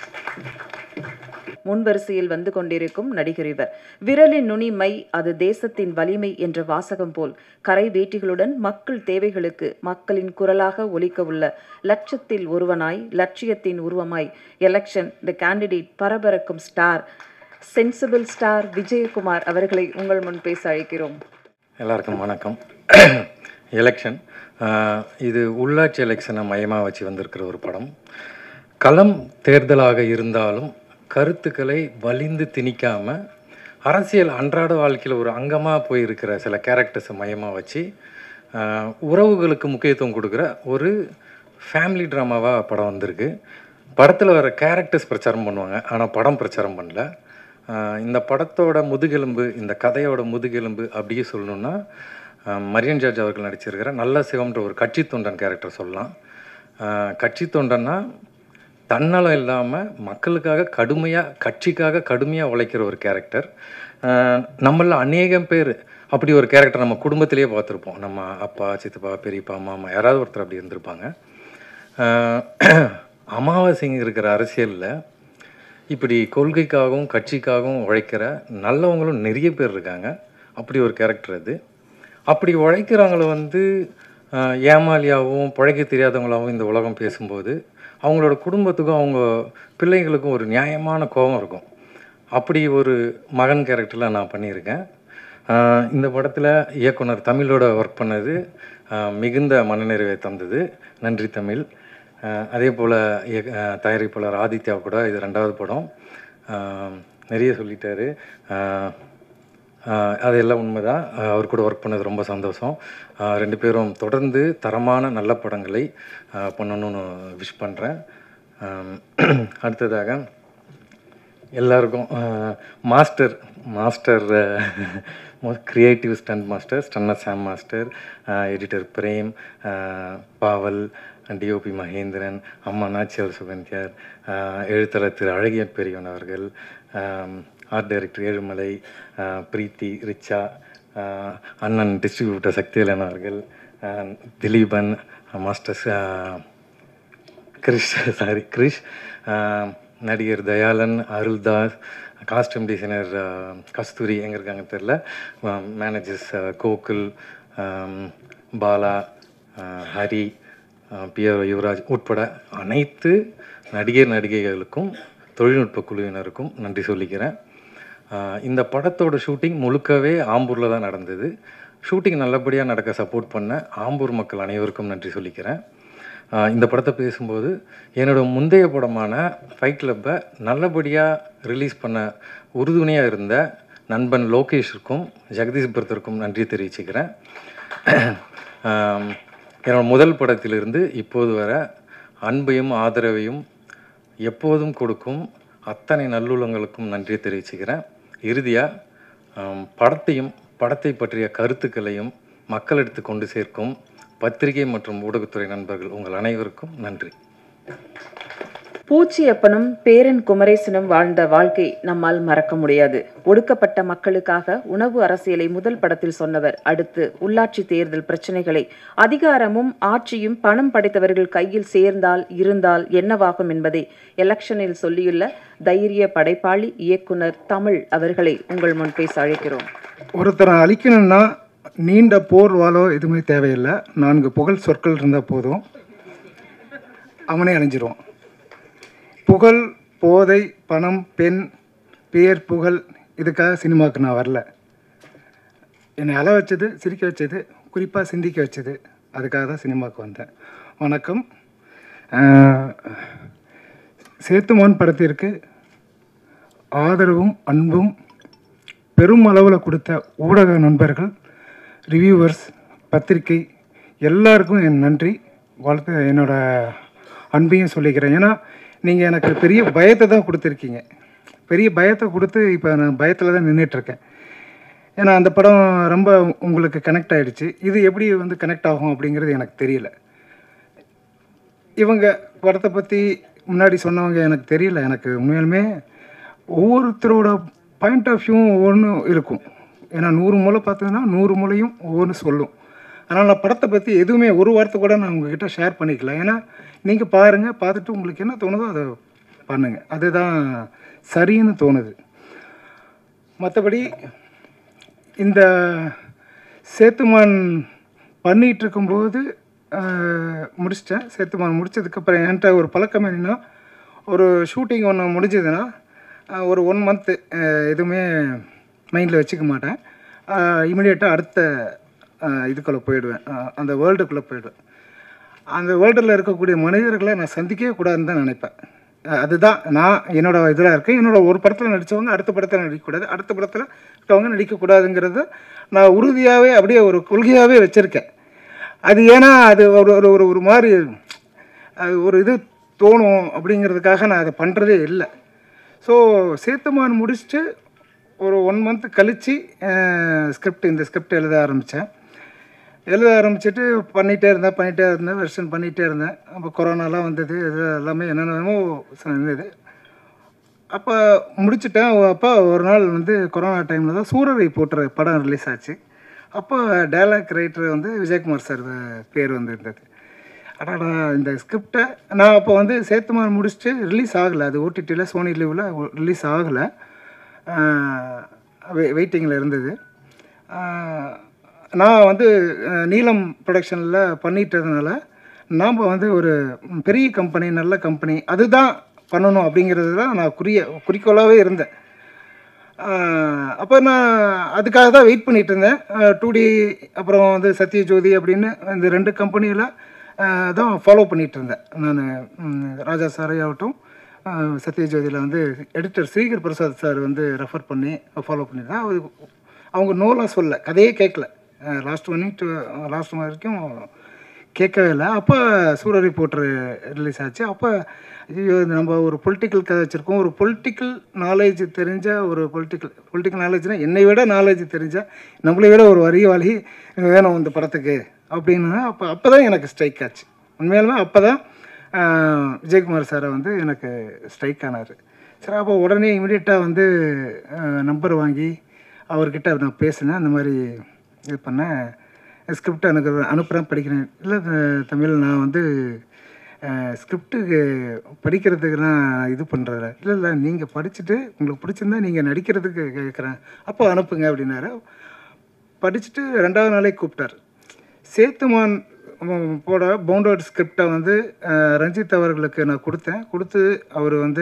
முன்வரிசையில் வந்து கொண்டிருக்கும் நடிகர் இவர் விரலின் நுனி மை அது தேசத்தின் வலிமை என்ற வாசகம் போல் கரை வேட்டிகளுடன் மக்கள் தேவைகளுக்கு மக்களின் குரலாக ஒலிக்க உள்ள லட்சத்தில் ஒருவனாய் லட்சியத்தின் உருவமாய் எலெக்ஷன் த கேண்டிடேட் பரபரக்கும் ஸ்டார் சென்சிபிள் ஸ்டார் விஜயகுமார் அவர்களை உங்கள் முன் பேச அழைக்கிறோம் எல்லாருக்கும் வணக்கம் எலெக்ஷன் இது உள்ளாட்சி எலெக்ஷனை மையமாக வச்சு வந்திருக்கிற ஒரு படம் களம் தேர்தலாக இருந்தாலும் கருத்துக்களை வலிந்து திணிக்காமல் அரசியல் அன்றாட வாழ்க்கையில் ஒரு அங்கமாக போயிருக்கிற சில கேரக்டர்ஸை மையமாக வச்சு உறவுகளுக்கு முக்கியத்துவம் கொடுக்குற ஒரு ஃபேமிலி ட்ராமாவாக படம் வந்திருக்கு படத்தில் வர கேரக்டர்ஸ் பிரச்சாரம் பண்ணுவாங்க ஆனால் படம் பிரச்சாரம் பண்ணல இந்த படத்தோட முதுகெலும்பு இந்த கதையோட முதுகெலும்பு அப்படியே சொல்லணுன்னா மரியன் ஜார்ஜ் அவர்கள் நடிச்சிருக்கிற நல்ல சிவம்ன்ற ஒரு கட்சி தொண்டன் கேரக்டர் சொல்லலாம் கட்சி தொண்டன்னா தன்னலம் இல்லாமல் மக்களுக்காக கடுமையாக கட்சிக்காக கடுமையாக உழைக்கிற ஒரு கேரக்டர் நம்மள அநேகம் பேர் அப்படி ஒரு கேரக்டர் நம்ம குடும்பத்திலேயே பார்த்துருப்போம் நம்ம அப்பா சித்தப்பா பெரியப்பா மாமா யாராவது ஒருத்தர் அப்படி இருந்திருப்பாங்க அமாவாசைங்க இருக்கிற அரசியலில் இப்படி கொள்கைக்காகவும் கட்சிக்காகவும் உழைக்கிற நல்லவங்களும் நிறைய பேர் இருக்காங்க அப்படி ஒரு கேரக்டர் அது அப்படி உழைக்கிறவங்கள வந்து ஏமாலியாகவும் பிழைக்க தெரியாதவங்களாகவும் இந்த உலகம் பேசும்போது அவங்களோட குடும்பத்துக்கும் அவங்க பிள்ளைங்களுக்கும் ஒரு நியாயமான கோபம் இருக்கும் அப்படி ஒரு மகன் கேரக்டரில் நான் பண்ணியிருக்கேன் ஆஹ் இந்த படத்தில் இயக்குனர் தமிழோட ஒர்க் பண்ணது ஆஹ் மிகுந்த மனநிறைவை தந்தது நன்றி தமிழ் ஆஹ் அதே போல் தயாரிப்பாளர் ஆதித்யா கூட இது ரெண்டாவது படம் ஆஹ் நிறைய சொல்லிட்டாரு ஆஹ் ஆஹ் அதெல்லாம் உண்மைதான் ஆஹ் அவர் கூட ஒர்க் பண்ணது ரொம்ப சந்தோஷம் ஆஹ் ரெண்டு பேரும் தொடர்ந்து தரமான நல்ல படங்களை ஆஹ் பண்ணணும்னு விஷ் பண்ணுறேன் அடுத்ததாக எல்லாருக்கும் master master creative stunt master stunner Sam master editor Prem ஆஹ் பாவல் டிஓபி மகேந்திரன் அம்மா நாச்சியார் சுகந்தியார் ஆஹ் எழுத்தாளர் திரு அழகிய பெரியவன் அவர்கள் ஆர்ட் டைரக்டர் ஏழுமலை ஆஹ் பிரீத்தி ரிச்சா ஆஹ் அண்ணன் டிஸ்ட்ரிபியூட்டர் சக்திவேலன் அவர்கள் ஆஹ் திலீபன் மாஸ்டர்ஸ் கிரிஷ் சாரி கிரிஷ் ஆஹ் நடிகர் தயாளன் அருள்தாஸ் காஸ்டியூம் டிசைனர் கஸ்தூரி எங்கே இருக்காங்க தெரில மேனேஜர்ஸ் கோகுல் ஆம், பாலா ஆஹ் ஹரி பிஆர் யுவராஜ் உட்பட அனைத்து நடிகர் நடிகைகளுக்கும் தொழில்நுட்ப குழுவினருக்கும் நன்றி சொல்லிக்கிறேன் ஆஹ் இந்த படத்தோட ஷூட்டிங் முழுக்கவே ஆம்பூரில் தான் நடந்தது ஷூட்டிங் நல்லபடியாக நடக்க சப்போர்ட் பண்ண ஆம்பூர் மக்கள் அனைவருக்கும் நன்றி சொல்லிக்கிறேன் ஆஹ் இந்த படத்தை பேசும்போது என்னோட முந்தைய படமான ஃபைட் கிளப்பை நல்லபடியாக ரிலீஸ் பண்ண உறுதுணையாக இருந்த நண்பன் லோகேஷிற்கும் ஜெகதீஷ் பிரதருக்கும் நன்றி தெரிவிச்சுக்கிறேன் ஆம், என்னோட முதல் படத்திலிருந்து இப்போது வர அன்பையும் ஆதரவையும் எப்போதும் கொடுக்கும் அத்தனை நல்லுள்ளங்களுக்கும் நன்றி தெரிவிச்சுக்கிறேன் இறுதியாக படத்தையும் படத்தை பற்றிய கருத்துக்களையும் மக்களிடத்து கொண்டு சேர்க்கும் பத்திரிகை மற்றும் ஊடகத்துறை நண்பர்கள் உங்கள் அனைவருக்கும் நன்றி பூச்சியப்பனும் பேரன் குமரேசனும் வாழ்ந்த வாழ்க்கை நம்மால் மறக்க முடியாது ஒடுக்கப்பட்ட மக்களுக்காக உணவு அரசியலை முதல் படத்தில் சொன்னவர் அடுத்து உள்ளாட்சி தேர்தல் பிரச்சனைகளை அதிகாரமும் ஆட்சியும் பணம் படைத்தவர்கள் கையில் சேர்ந்தால் இருந்தால் என்னவாகும் என்பதை எலெக்ஷனில் சொல்லியுள்ள தைரிய படைப்பாளி இயக்குனர் தமிழ் அவர்களை உங்கள் முன் பேச அழைக்கிறோம் ஒருத்தரை அழிக்கணும்னா நீண்ட போர் வாளோ எதுவுமே தேவையில்லை நான்கு புகழ் சொற்கள் இருந்தால் போதும் அவனே அழிஞ்சிருவான் புகழ் போதை பணம் பெண் பேர் புகழ் இதுக்காக சினிமாவுக்கு நான் வரல என்னை அழ வச்சது சிரிக்க வச்சது குறிப்பாக சிந்திக்க வச்சது அதுக்காக தான் சினிமாவுக்கு வந்தேன் வணக்கம் ஆஹ், சேத்துமான் படத்திற்கு ஆதரவும் அன்பும் பெரும் அளவில் கொடுத்த ஊடக நண்பர்கள் ரிவ்யூவர்ஸ் பத்திரிக்கை எல்லாருக்கும் என் நன்றி வாழ்த்து என்னோட அன்பையும் சொல்லிக்கிறேன் ஏன்னா நீங்கள் எனக்கு பெரிய பயத்தை தான் கொடுத்துருக்கீங்க பெரிய பயத்தை கொடுத்து இப்போ நான் பயத்தில் தான் நின்றுட்டுருக்கேன் ஏன்னா அந்த படம் ரொம்ப உங்களுக்கு கனெக்ட் ஆகிடுச்சு இது எப்படி வந்து கனெக்ட் ஆகும் அப்படிங்கிறது எனக்கு தெரியல இவங்க படத்தை பற்றி முன்னாடி சொன்னவங்க எனக்கு தெரியல எனக்கு உண்மையாலுமே ஒவ்வொருத்தரோட பாயிண்ட் ஆஃப் வியூவும் ஒவ்வொன்றும் இருக்கும் ஏன்னா நூறு மூளை பார்த்ததுன்னா நூறு மூலையும் ஒவ்வொன்று சொல்லும் ஆனால் நான் படத்தை பற்றி எதுவுமே ஒரு வார்த்தை கூட நான் உங்ககிட்ட ஷேர் பண்ணிக்கல ஏன்னா நீங்கள் பாருங்கள் பார்த்துட்டு உங்களுக்கு என்ன தோணுதோ அதை பண்ணுங்கள் அதுதான் சரின்னு தோணுது மற்றபடி இந்த சேத்துமான் பண்ணிகிட்டு இருக்கும்போது ஆஹ், முடிச்சிட்டேன் சேத்துமான் முடிச்சதுக்கப்புறம் என்கிட்ட ஒரு பழக்கம் என்னன்னா ஒரு ஷூட்டிங் ஒன்று முடிஞ்சதுன்னா ஆஹ், ஒரு ஒன் மந்த்து எதுவுமே மைண்டில் வச்சுக்க மாட்டேன் இமிடியேட்டாக அடுத்த ஆஹ், இதுக்குள்ளே போயிடுவேன் ஆஹ், அந்த வேர்ல்டுக்குள்ளே போயிடுவேன் அந்த வேர்ல்டில் இருக்கக்கூடிய மனிதர்களை நான் சந்திக்கவே கூடாதுன்னு தான் நினைப்பேன் அஹ் அதுதான் நான் என்னோட இதில் இருக்கேன் என்னோட ஒரு படத்தில் நடித்தவங்க அடுத்த படத்தில் நடிக்கக்கூடாது அடுத்த படத்தில் இருக்கவங்க நடிக்கக்கூடாதுங்கிறத நான் உறுதியாகவே அப்படியே ஒரு கொள்கையாகவே வச்சுருக்கேன் அது ஏன்னா அது ஒரு ஒரு ஒரு ஒரு மாதிரி அது ஒரு இது தோணும் அப்படிங்கிறதுக்காக நான் அதை பண்ணுறதே இல்லை ஸோ சேத்துமான் முடிச்சுட்டு ஒரு ஒன் மந்த் கழித்து ஸ்கிரிப்ட் இந்த ஸ்கிரிப்ட் எழுத ஆரம்பித்தேன் எழுத ஆரம்பிச்சுட்டு பண்ணிகிட்டே இருந்தேன் பண்ணிகிட்டே இருந்தேன் வெர்ஷன் பண்ணிகிட்டே இருந்தேன் அப்போ கொரோனாலாம் வந்தது இது எல்லாமே என்னென்னமோ இருந்தது அப்போ முடிச்சிட்டேன் அப்போ ஒரு நாள் வந்து கொரோனா டைமில் தான் சூரரை போட்டுற படம் ரிலீஸ் ஆச்சு அப்போ டயலாக் ரைட்டர் வந்து விஜயகுமார் சார் பேர் வந்து இருந்தது அடாடா இந்த ஸ்கிரிப்டை நான் அப்போ வந்து சேத்துமான் முடிச்சுட்டு ரிலீஸ் ஆகலை அது ஓடிடியில் சோனி லீவில் ரிலீஸ் ஆகலை வெயிட்டிங்கில் இருந்தது ஆஹ் நான் வந்து அஹ், நீலம் ப்ரொடக்ஷனில் பண்ணிட்டதுனால நாம் வந்து ஒரு பெரிய கம்பெனி நல்ல கம்பெனி அதுதான் பண்ணணும் அப்படிங்கிறது தான் நான் குறிய குறிக்கோளாகவே இருந்தேன் அப்போ நான் அதுக்காக தான் வெயிட் பண்ணிட்டு இருந்தேன் டூ டி அப்புறம் வந்து சத்யஜோதி அப்படின்னு இந்த ரெண்டு கம்பெனியில் தான் ஃபாலோ பண்ணிட்டு இருந்தேன் நான் ராஜா சாரை ஆகட்டும் சத்யஜோதியில் வந்து எடிட்டர் ஸ்ரீகர் பிரசாத் சார் வந்து ரெஃபர் பண்ணி ஃபாலோ பண்ணியிருந்தேன் அவர் அவங்க நோலாம் சொல்ல கதையே கேட்கல லாஸ்ட் ஒன் டு லாஸ்ட் வரைக்கும் கேட்கவே இல்லை அப்போ சூரிய ரிப்போர்ட்டர் ரிலீஸ் ஆச்சு அப்போ ஐயோ இது நம்ம ஒரு பொலிட்டிக்கல் கதை வச்சுருக்கோம் ஒரு பொலிட்டிக்கல் நாலேஜ் தெரிஞ்ச ஒரு பொலிட்டிக்கல் பொலிட்டிக்கல் நாலேஜ்னால் என்னை விட நாலேஜ் தெரிஞ்ச நம்மளை விட ஒரு அறிவாளி வேணும் இந்த படத்துக்கு அப்படின்னு அப்போ அப்போ தான் எனக்கு ஸ்ட்ரைக் ஆச்சு உண்மையாலுமே அப்போ தான் விஜயகுமார் சாரை வந்து எனக்கு ஸ்ட்ரைக் ஆனார் சரி அப்போ உடனே இமீடியட்டாக வந்து நம்பர் வாங்கி அவர்கிட்ட நான் பேசினேன் அந்த மாதிரி இது பண்ணேன் ஸ்கிரிப்ட் எனக்கு அனுப்புகிறேன் படிக்கிறேன் இல்லை தமிழ் நான் வந்து ஸ்கிரிப்டுக்கு படிக்கிறதுக்கு நான் இது பண்ணுறேன் இல்லை இல்லை நீங்கள் படிச்சுட்டு உங்களுக்கு பிடிச்சிருந்தா நீங்கள் நடிக்கிறதுக்கு கேட்குறேன் அப்போ அனுப்புங்க அப்படின்னாரு படிச்சுட்டு ரெண்டாவது நாளே கூப்பிட்டார் சேத்துமான் உம், போட பவுண்டர்ட் ஸ்கிரிப்டை வந்து அஹ், ரஞ்சித் அவர்களுக்கு நான் கொடுத்தேன் கொடுத்து அவர் வந்து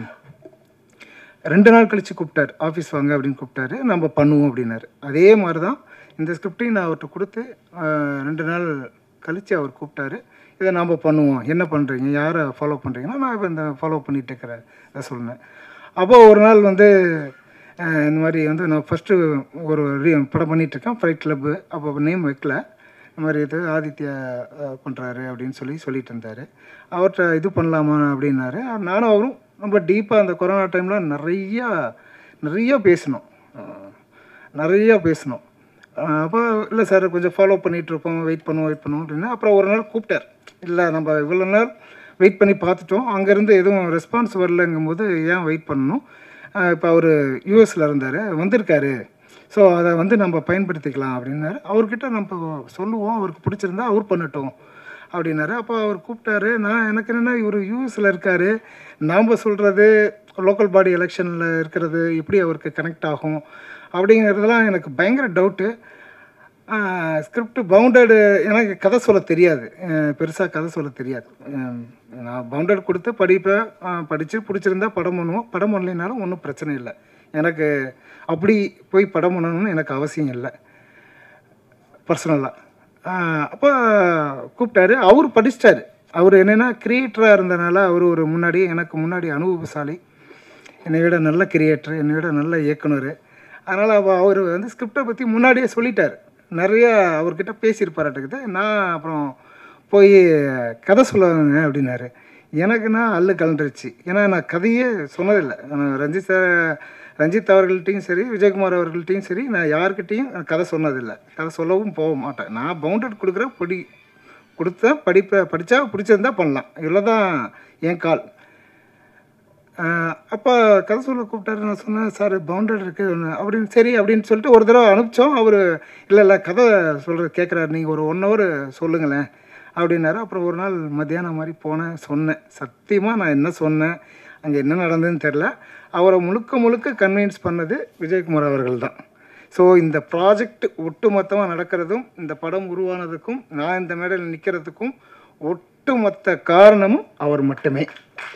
ரெண்டு நாள் கழித்து கூப்பிட்டார் ஆஃபீஸ் வாங்க அப்படின்னு கூப்பிட்டாரு நம்ம பண்ணுவோம் அப்படின்னாரு அதே மாதிரி தான் இந்த ஸ்கிரிப்டையும் நான் அவர்கிட்ட கொடுத்து அஹ், ரெண்டு நாள் கழித்து அவர் கூப்பிட்டாரு இதை நாம் பண்ணுவோம் என்ன பண்ணுறீங்க யாரை ஃபாலோ பண்ணுறீங்கன்னா நான் இப்போ இந்த ஃபாலோ பண்ணிட்டு இருக்கிறேன் இதை சொன்னேன் அப்போ ஒரு நாள் வந்து அஹ், இந்த மாதிரி வந்து நான் ஃபஸ்ட்டு ஒரு re- படம் பண்ணிகிட்ருக்கேன் ஃபைட் கிளப்பு அப்போ நேம் வைக்கல இந்த மாதிரி இது ஆதித்யா பண்ணுறாரு அப்படின்னு சொல்லி சொல்லிட்டு இருந்தார் அவர்கிட்ட இது பண்ணலாமா அப்படின்னாரு நானும் அவரும் ரொம்ப டீப்பாக அந்த கொரோனா டைமில் நிறையா நிறைய பேசினோம் அஹ், நிறையா பேசினோம் அஹ், அப்போ இல்லை சார் கொஞ்சம் ஃபாலோ பண்ணிகிட்ருப்போம் வெயிட் பண்ணுவோம் வெயிட் பண்ணுவோம் அப்படின்னு அப்புறம் ஒரு நாள் கூப்பிட்டார் இல்லை நம்ம இவ்வளோ நாள் வெயிட் பண்ணி பார்த்துட்டோம் அங்கேருந்து எதுவும் ரெஸ்பான்ஸ் வரலங்கும்போது ஏன் வெயிட் பண்ணணும் இப்போ அவர் யூஎஸில் இருந்தார் வந்திருக்காரு ஸோ அதை வந்து நம்ம பயன்படுத்திக்கலாம் அப்படின்னாரு அவர்கிட்ட நம்ம சொல்லுவோம் அவருக்கு பிடிச்சிருந்தா அவர் பண்ணட்டும் அப்படின்னாரு அப்போ அவர் கூப்பிட்டாரு நான் எனக்கு என்னென்னா இவர் யூஎஸில் இருக்கார் நாம் சொல்கிறது லோக்கல் பாடி எலெக்ஷனில் இருக்கிறது எப்படி அவருக்கு கனெக்ட் ஆகும் அப்படிங்கிறதுலாம் எனக்கு பயங்கர டவுட்டு ஸ்கிரிப்ட் பவுண்டடு எனக்கு கதை சொல்ல தெரியாது பெருசாக கதை சொல்ல தெரியாது அஹ் நான் பவுண்டட் கொடுத்து படிப்பேன் படித்து பிடிச்சிருந்தா படம் பண்ணுவோம் படம் பண்ணலைனாலும் ஒன்றும் பிரச்சனை இல்லை எனக்கு அப்படி போய் படம் பண்ணணும்னு எனக்கு அவசியம் இல்லை பர்சனலாக அப்போ கூப்பிட்டாரு அவர் படிச்சிட்டாரு அவர் என்னென்னா கிரியேட்டராக இருந்தனால அவர் ஒரு முன்னாடி எனக்கு முன்னாடி அனுபவசாலி என்னை விட நல்ல கிரியேட்டர் என்னை விட நல்ல இயக்குனர் அதனால் அவர் வந்து ஸ்கிரிப்டை பற்றி முன்னாடியே சொல்லிட்டார் நிறைய அவர்கிட்ட பேசியிருப்பாராட்டுக்குது நான் அப்புறம் போய் கதை சொல்லுவாங்க அப்படின்னாரு எனக்குன்னா அல்லு கலண்டுருச்சு ஏன்னா நான் கதையே சொன்னதில்லை நான் ரஞ்சித் சார் ரஞ்சித் அவர்கள்ட்டையும் சரி விஜயகுமார் அவர்கள்ட்டையும் சரி நான் யார்கிட்டையும் கதை சொன்னதில்லை கதை சொல்லவும் போக மாட்டேன் நான் பவுண்டட் கொடுக்குற படி கொடுத்தா படிப்பை படித்தா பிடிச்சிருந்தா பண்ணலாம் இவ்வளோ தான் என் கால் அப்போ கதை சொல்ல கூப்பிட்டாரு நான் சொன்னேன் சார் பவுண்டட் இருக்குது ஒன்று அப்படின்னு சரி அப்படின்னு சொல்லிட்டு ஒரு தடவை அனுப்பிச்சோம் அவர் இல்லை இல்லை கதை சொல்கிற கேட்குறாரு நீங்கள் ஒரு ஒன் ஹவர் சொல்லுங்களேன் அப்படின்னாரு அப்புறம் ஒரு நாள் மத்தியானம் மாதிரி போனேன் சொன்னேன் சத்தியமாக நான் என்ன சொன்னேன் அங்கே என்ன நடந்ததுன்னு தெரில அவரை முழுக்க முழுக்க கன்வின்ஸ் பண்ணது விஜயகுமார் அவர்கள் தான் ஸோ இந்த ப்ராஜெக்ட் ஒட்டுமொத்தமாக நடக்கிறதும் இந்த படம் உருவானதுக்கும் நான் இந்த மேடையில் நிற்கிறதுக்கும் ஒட்டுமொத்த காரணமும் அவர் மட்டுமே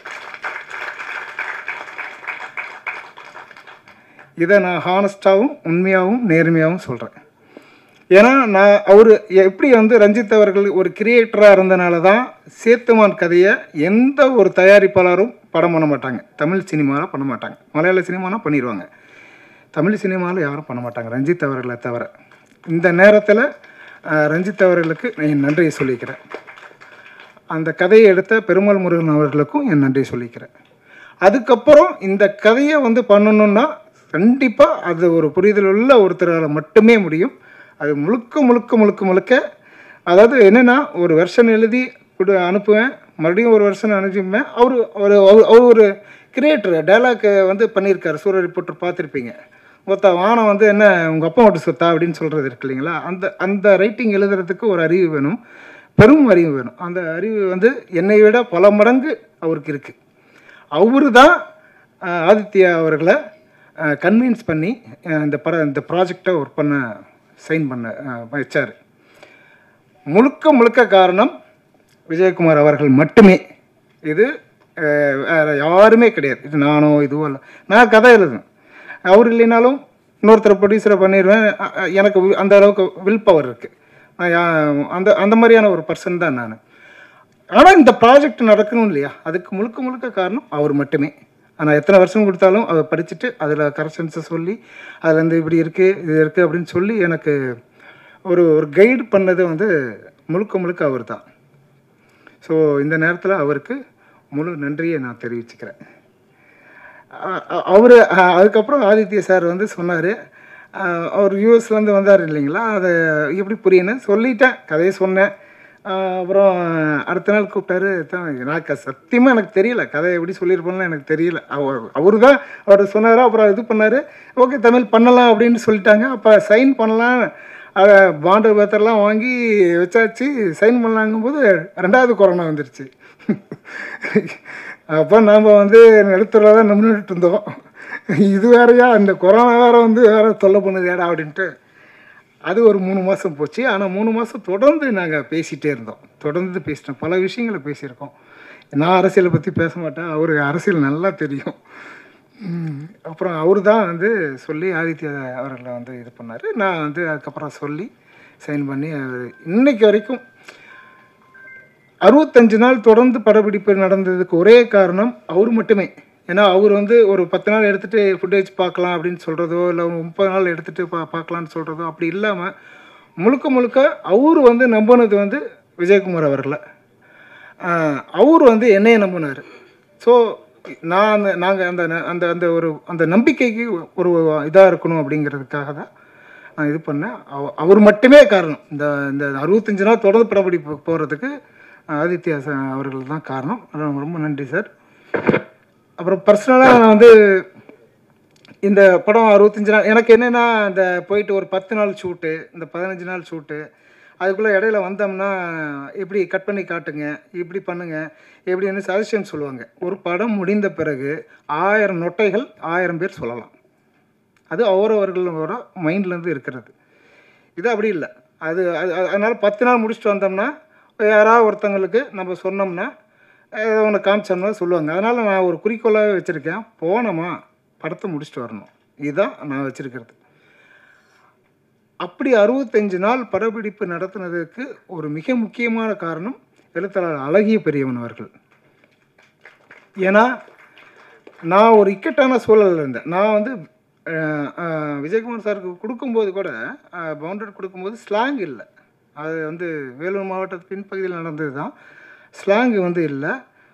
இதை நான் ஹானஸ்டாகவும் உண்மையாகவும் நேர்மையாகவும் சொல்கிறேன் ஏன்னா நான் அவர் எப்படி வந்து ரஞ்சித் அவர்கள் ஒரு கிரியேட்டராக இருந்தனால தான் சேத்துமான் கதையை எந்த ஒரு தயாரிப்பாளரும் படம் பண்ண மாட்டாங்க தமிழ் சினிமாவில் பண்ண மாட்டாங்க மலையாள சினிமானா பண்ணிடுவாங்க தமிழ் சினிமாவில் யாரும் பண்ண மாட்டாங்க ரஞ்சித் அவர்களை தவிர இந்த நேரத்தில் அஹ், ரஞ்சித் அவர்களுக்கு என் நன்றியை சொல்லிக்கிறேன் அந்த கதையை எடுத்த பெருமாள் முருகன் அவர்களுக்கும் என் நன்றியை சொல்லிக்கிறேன் அதுக்கப்புறம் இந்த கதையை வந்து பண்ணணுன்னா கண்டிப்பாக அது ஒரு புரிதல் உள்ள ஒருத்தரால் மட்டுமே முடியும் அது முழுக்க முழுக்க முழுக்க முழுக்க அதாவது என்னென்னா ஒரு வெர்ஷன் எழுதி கொடு அனுப்புவேன் மறுபடியும் ஒரு வெர்ஷன் அனுப்பிப்பேன் அவர் ஒரு அவர் அவர் ஒரு கிரியேட்டர் டைலாக் வந்து பண்ணியிருக்காரு சூரிய ரிப்போர்ட்டர் பார்த்துருப்பீங்க ஒருத்த வானம் வந்து என்ன உங்கள் அப்பா மட்டும் சொத்தா அப்படின்னு சொல்கிறது இருக்கு இல்லைங்களா அந்த அந்த ரைட்டிங் எழுதுறதுக்கு ஒரு அறிவு வேணும் பெரும் அறிவு வேணும் அந்த அறிவு வந்து என்னை விட பல மடங்கு அவருக்கு இருக்குது அவரு தான் அஹ், ஆதித்யா அவர்களை கன்வின்ஸ் பண்ணி அஹ், இந்த பட இந்த ப்ராஜெக்டை ஒர்க் பண்ண சைன் பண்ண அஹ், வச்சார் முழுக்க முழுக்க காரணம் விஜயகுமார் அவர்கள் மட்டுமே இது அஹ், வேற யாருமே கிடையாது இது நானோ இதுவோ இல்லை நான் கதை எழுதுவேன் அவர் இல்லைனாலும் இன்னொருத்தர் ப்ரொடியூசரை பண்ணிடுவேன் அ- அ- எனக்கு வி- அந்த அளவுக்கு வில் பவர் இருக்குது அந்த அந்த மாதிரியான ஒரு பர்சன் தான் நான் ஆனால் இந்த ப்ராஜெக்ட் நடக்கணும் இல்லையா அதுக்கு முழுக்க முழுக்க காரணம் அவர் மட்டுமே ஆனால் எத்தனை வருஷம் கொடுத்தாலும் அதை படிச்சுட்டு அதில் கரெக்ஷன்ஸை சொல்லி அதில் வந்து இப்படி இருக்குது இது இருக்குது அப்படின்னு சொல்லி எனக்கு ஒரு ஒரு கைடு பண்ணது வந்து முழுக்க முழுக்க அவர் தான் ஸோ இந்த நேரத்தில் அவருக்கு முழு நன்றியை நான் தெரிவிச்சுக்கிறேன் அவர் அதுக்கப்புறம் ஆதித்ய சார் வந்து சொன்னார் அவர் யூஎஸ்லேருந்து வந்தார் இல்லைங்களா அதை எப்படி புரியணும் சொல்லிட்டேன் கதையை சொன்னேன் ஆஹ் அப்புறம் அடுத்த நாள் கூப்பிட்டாரு தான் எனக்கு சத்தியமாக எனக்கு தெரியல கதை எப்படி சொல்லியிருப்போம்னு எனக்கு தெரியல அவர் அவர் தான் அவர் சொன்னார் அப்புறம் இது பண்ணார் ஓகே தமிழ் பண்ணலாம் அப்படின்னு சொல்லிட்டாங்க அப்போ சைன் பண்ணலாம் அதை பாண்டு பேத்தர்லாம் வாங்கி வச்சாச்சு சைன் பண்ணலாங்கும்போது ரெண்டாவது கொரோனா வந்துருச்சு அப்போ நாம் வந்து நிலத்துல தான் நின்றுட்டு இருந்தோம் இது வேறையா இந்த கொரோனா வேற வந்து வேற தொல்லை பண்ணுதேடா அப்படின்ட்டு அது ஒரு மூணு மாதம் போச்சு ஆனால் மூணு மாதம் தொடர்ந்து நாங்கள் பேசிகிட்டே இருந்தோம் தொடர்ந்து பேசிட்டோம் பல விஷயங்களை பேசியிருக்கோம் நான் அரசியலை பற்றி பேச மாட்டேன் அவருக்கு அரசியல் நல்லா தெரியும் ம், அப்புறம் அவர் தான் வந்து சொல்லி ஆதித்ய அவர்களை வந்து இது பண்ணார் நான் வந்து அதுக்கப்புறம் சொல்லி சைன் பண்ணி அது இன்னைக்கு வரைக்கும் அறுபத்தஞ்சு நாள் தொடர்ந்து படப்பிடிப்பு நடந்ததுக்கு ஒரே காரணம் அவர் மட்டுமே ஏன்னா அவர் வந்து ஒரு பத்து நாள் எடுத்துகிட்டு ஃபுட்டேஜ் பார்க்கலாம் அப்படின்னு சொல்கிறதோ இல்லை ஒரு முப்பது நாள் எடுத்துகிட்டு பா பார்க்கலான்னு சொல்கிறதோ அப்படி இல்லாமல் முழுக்க முழுக்க அவர் வந்து நம்பினது வந்து விஜயகுமார் அவர்களை ஆஹ் அவர் வந்து என்னைய நம்பினார் ஸோ நான் அந்த நாங்கள் அந்த ந- அந்த அந்த ஒரு அந்த நம்பிக்கைக்கு ஒரு இதாக இருக்கணும் அப்படிங்கிறதுக்காக தான் நான் இது பண்ணேன் அவ- அவர் மட்டுமே காரணம் இந்த இந்த அறுபத்தஞ்சு நாள் தொடர்ந்து படப்பிடிப்பு போகிறதுக்கு ஆதித்யா ச- அவர்கள் தான் காரணம் ரொம்ப ரொம்ப நன்றி சார் அப்புறம் பர்சனலாக நான் வந்து இந்த படம் அறுபத்தஞ்சு நாள் எனக்கு என்னென்னா இந்த போயிட்டு ஒரு பத்து நாள் ஷூட்டு இந்த பதினஞ்சு நாள் ஷூட்டு அதுக்குள்ளே இடையில வந்தோம்னா இப்படி கட் பண்ணி காட்டுங்க இப்படி பண்ணுங்க எப்படின்னு சஜஷன் சொல்லுவாங்க ஒரு படம் முடிந்த பிறகு ஆயிரம் நொட்டைகள் ஆயிரம் பேர் சொல்லலாம் அது அவரவர்களோட மைண்ட்லேருந்து இருக்கிறது இது அப்படி இல்லை அது அது அது- அதனால பத்து நாள் முடிச்சுட்டு வந்தோம்னா யாராவது ஒருத்தங்களுக்கு நம்ம சொன்னோம்னா ஏதோ ஒன்று காமிச்சோம்னா சொல்லுவாங்க அதனால் நான் ஒரு குறிக்கோளாகவே வச்சுருக்கேன் போனோமா படத்தை முடிச்சுட்டு வரணும் இதுதான் நான் வச்சுருக்கிறது அப்படி அறுபத்தஞ்சு நாள் படப்பிடிப்பு நடத்துனதுக்கு ஒரு மிக முக்கியமான காரணம் எழுத்தாளர் அழகிய பெரியவன் அவர்கள் ஏன்னா நான் ஒரு இக்கட்டான சூழலில் இருந்தேன் நான் வந்து அஹ், அஹ், விஜயகுமார் சாருக்கு கொடுக்கும்போது கூட பவுண்டட் கொடுக்கும்போது ஸ்லாங் இல்லை அது வந்து வேலூர் மாவட்டத்து பின்பகுதியில் நடந்தது தான் ஸ்லாங் வந்து இல்லை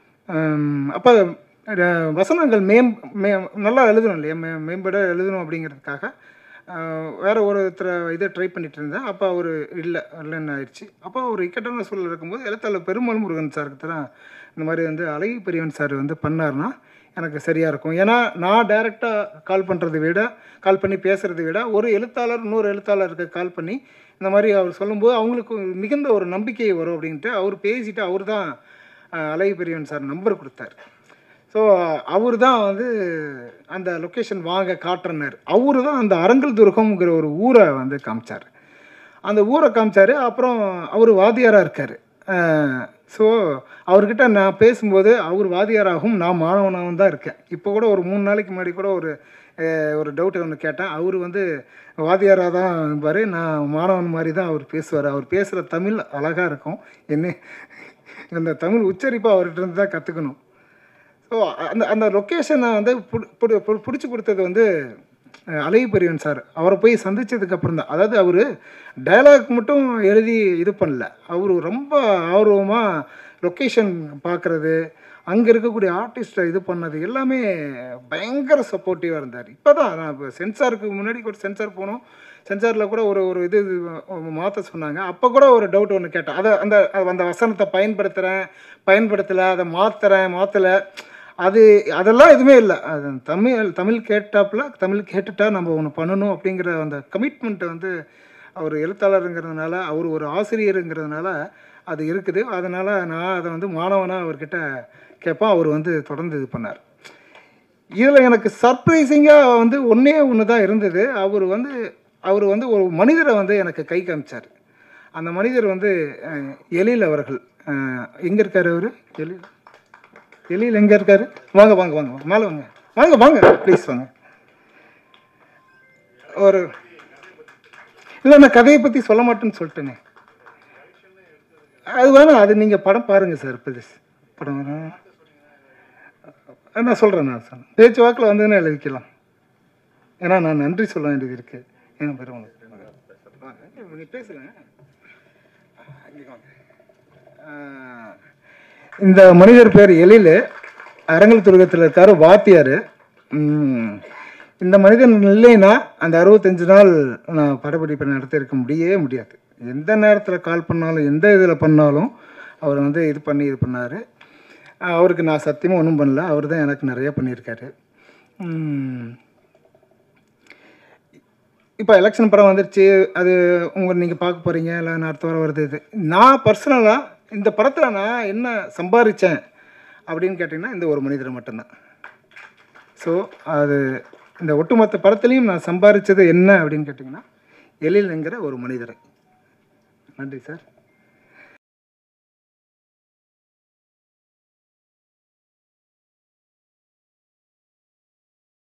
அப்போ வசனங்கள் மேம் மே நல்லா எழுதணும் இல்லையா மே மேம்பட எழுதணும் அப்படிங்கிறதுக்காக அஹ், வேற ஒருத்தரை இதை ட்ரை பண்ணிட்டு இருந்தேன் அப்போ அவர் இல்லை இல்லைன்னு ஆயிடுச்சு அப்போ ஒரு இக்கட்டான சூழல் இருக்கும்போது எழுத்தாளர் பெருமாள் முருகன் சாருக்கு தான் இந்த மாதிரி வந்து அழகி பெரியவன் சார் வந்து பண்ணார்னா எனக்கு சரியாக இருக்கும் ஏன்னா நான் டைரெக்டாக கால் பண்ணுறதை விட கால் பண்ணி பேசுகிறத விட ஒரு எழுத்தாளர் இன்னொரு எழுத்தாளருக்கு கால் பண்ணி இந்த மாதிரி அவர் சொல்லும்போது அவங்களுக்கு மிகுந்த ஒரு நம்பிக்கை வரும் அப்படின்ட்டு அவர் பேசிட்டு அவர் தான் அழகி பெரியவன் சார் நம்பர் கொடுத்தாரு ஸோ அவர் தான் வந்து அந்த லொக்கேஷன் வாங்க காட்டுறனார் அவரு தான் அந்த அரங்கல் துர்கம்ங்கிற ஒரு ஊரை வந்து காமிச்சார் அந்த ஊரை காமிச்சார் அப்புறம் அவர் வாத்தியாராக இருக்கார் ஸோ அவர்கிட்ட நான் பேசும்போது அவர் வாத்தியாராகவும் நான் மாணவனாகவும் தான் இருக்கேன் இப்போ கூட ஒரு மூணு நாளைக்கு முன்னாடி கூட ஒரு அஹ், ஒரு டவுட் ஒன்று கேட்டேன் அவர் வந்து வாத்தியாராக தான் இருப்பார் நான் மாணவன் மாதிரி தான் அவர் பேசுவார் அவர் பேசுகிற தமிழ் அழகாக இருக்கும் என்ன இந்த தமிழ் உச்சரிப்பு அவர்கிட்ட இருந்து தான் கற்றுக்கணும் ஸோ அந்த அந்த லொக்கேஷனை வந்து பிடிச்சி கொடுத்தது வந்து அஹ், அழகு பெரியவன் சார் அவரை போய் சந்திச்சதுக்கு அப்புறம் தான் அதாவது அவர் டயலாக் மட்டும் எழுதி இது பண்ணல அவர் ரொம்ப ஆர்வமாக லொக்கேஷன் பார்க்குறது அங்கே இருக்கக்கூடிய ஆர்டிஸ்ட்டை இது பண்ணது எல்லாமே பயங்கர சப்போர்ட்டிவாக இருந்தார் இப்போ தான் நான் இப்போ சென்சாருக்கு முன்னாடி கூட சென்சார் போனோம் சென்சாரில் கூட ஒரு ஒரு இது மாற்ற சொன்னாங்க அப்போ கூட ஒரு டவுட் ஒன்று கேட்டேன் அதை அந்த அந்த வசனத்தை பயன்படுத்துகிறேன் பயன்படுத்தலை அதை மாற்றுறேன் மாற்றலை அது அதெல்லாம் எதுவுமே இல்லை அது தமிழ் தமிழ் கேட்டாப்புல தமிழ் கேட்டுட்டா நம்ம ஒன்று பண்ணணும் அப்படிங்கிற அந்த கமிட்மெண்ட்டை வந்து அவர் எழுத்தாளருங்கிறதுனால அவர் ஒரு ஆசிரியருங்கிறதுனால அது இருக்குது அதனால் நான் அதை வந்து மாணவனாக அவர்கிட்ட கேட்பேன் அவர் வந்து தொடர்ந்து இது பண்ணார் இதில் எனக்கு சர்ப்ரைசிங்காக வந்து ஒன்றே ஒன்று தான் இருந்தது அவர் வந்து அவர் வந்து ஒரு மனிதரை வந்து எனக்கு கை காமிச்சார் அந்த மனிதர் வந்து அஹ், எழில் அவர்கள் எங்கே இருக்காரு அவர் எலி எலியில் எங்கே இருக்காரு வாங்க வாங்க வாங்க வாங்க. மேலே வாங்க வாங்க வாங்க ப்ளீஸ் வாங்க ஒரு இல்லை நான் கதையை பற்றி சொல்ல மாட்டேன்னு சொல்லிட்டேனே அது வேணாம் அது நீங்கள் படம் பாருங்கள் சார் ப்ளீஸ் படம் வேணாம் நான் சொல்கிறேன் நான் சொல்றேன். பேச்சு வாக்கில் வந்ததுன்னு எழுதிக்கலாம் ஏன்னா நான் நன்றி சொல்ல வேண்டியது இருக்கு என் பேர் உனக்கு நீ பேசுகிறேன் இந்த மனிதர் பேர் எழில் அரங்கல் துருகத்தில் இருக்காரு வாத்தியார் ம், இந்த மனிதன் இல்லைன்னா அந்த அறுபத்தஞ்சு நாள் நான் படப்பிடிப்பை நடத்தியிருக்க முடியவே முடியாது எந்த நேரத்தில் கால் பண்ணாலும் எந்த இதில் பண்ணாலும் அவர் வந்து இது பண்ணி இது பண்ணார் அவருக்கு நான் சத்தியமாக ஒன்றும் பண்ணல அவர் தான் எனக்கு நிறைய பண்ணியிருக்காரு ம், இப்போ எலெக்ஷன் படம் வந்துருச்சு அது உங்கள் நீங்கள் பார்க்க போகிறீங்க இல்லை நான் அடுத்த வாரம் வருது இது நான் பர்சனலாக இந்த படத்தில் நான் என்ன சம்பாதிச்சேன் அப்படின்னு கேட்டிங்கன்னா இந்த ஒரு மனிதர் மட்டும்தான் ஸோ அது இந்த ஒட்டுமொத்த படத்துலையும் நான் சம்பாதிச்சது என்ன அப்படின்னு கேட்டிங்கன்னா எழில்ங்கிற ஒரு மனிதரை நன்றி சார்